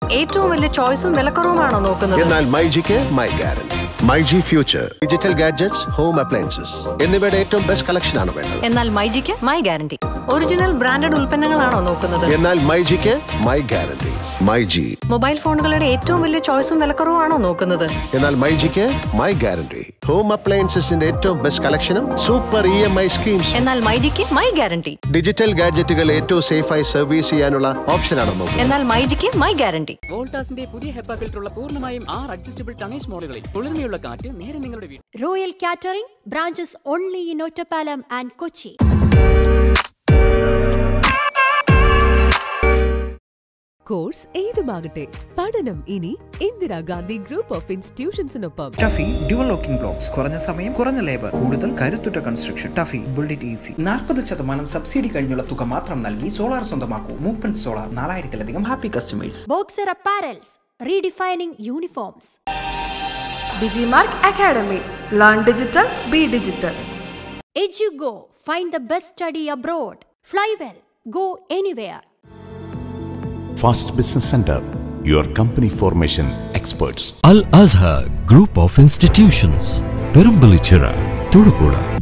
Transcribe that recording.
ഏറ്റവും വലിയ ചോയ്സും വിലക്കുറവുമാണോ നോക്കുന്നത് എന്നാൽ മൈജിക്ക് my guarantee myG future digital gadgets home appliances എന്നിവയുടെ ഏറ്റവും ബെസ്റ്റ് കളക്ഷൻ ആണ് വേണ്ടത് എന്നാൽ മൈജിക്ക് മൈ ഗ്യാരണ്ടി ഒറിജിനൽ ബ്രാൻഡഡ് ഉൽപ്പന്നങ്ങളാണോ നോക്കുന്നത് എന്നാൽ മൈജിക്ക് മൈ ഗ്യാരണ്ടി മൈജി മൊബൈൽ ഫോണുകളുടെ ഏറ്റവും വലിയ ചോയ്സും വിലക്കുറവുമാണോ നോക്കുന്നത് എന്നാൽ മൈജിക്ക് മൈ ഗ്യാരണ്ടി ഹോം അപ്ലയൻസസിന്റെ ഏറ്റവും ബെസ്റ്റ് കളക്ഷനും super E M I schemes എന്നാൽ മൈജിക്ക് മൈ ഗ്യാരണ്ടി ഡിജിറ്റൽ ഗാഡ്ജറ്റുകൾ ഏറ്റവും സേഫായി സർവീസ് ചെയ്യാനുള്ള ഓപ്ഷനാണ് നോക്കുന്നത് എന്നാൽ മൈജിക്ക് മൈ ഗ്യാരണ്ടി വോൾട്ടാസിന്റെ പുതിയ ഹെപ്പ ഫിൽറ്ററുള്ള പൂർണ്ണമായും ആറ് അഡ്ജസ്റ്റബിൾ ടണേജ് മോഡലുകളിൽ കുളിർമയുള്ള കാറ്റ് നേരെ നിങ്ങളുടെ വീട്ടിൽ Royal Catering branches only in Ottapalam and Kochi. Course ഏതുമാകട്ടെ പഠനം ഇനി Indira Gandhi group of ഇൻസ്റ്റിറ്റ്യൂഷൻസിനൊപ്പം Tuffy dual locking blocks കുറഞ്ഞ സമയം കുറഞ്ഞ ലേബർ കൂടുതൽ കരുത്തുറ്റ construction Tuffy build it easy നാൽപ്പത് ശതമാനം സബ്സിഡി കഴിഞ്ഞുള്ള തുക മാത്രം നൽകി സോളാർ സ്വന്തമാക്കൂ മൂപ്പൻ solar നാലായിരത്തിലധികം happy customers Boxer Apparels, redefining uniforms. Digimark Academy. Learn digital, be digital. Edugo, find the best study abroad. Flywell, go anywhere. Fast Business Center, your company formation experts. Al Azhar Group of Institutions, Perumbalichira, Tudupura.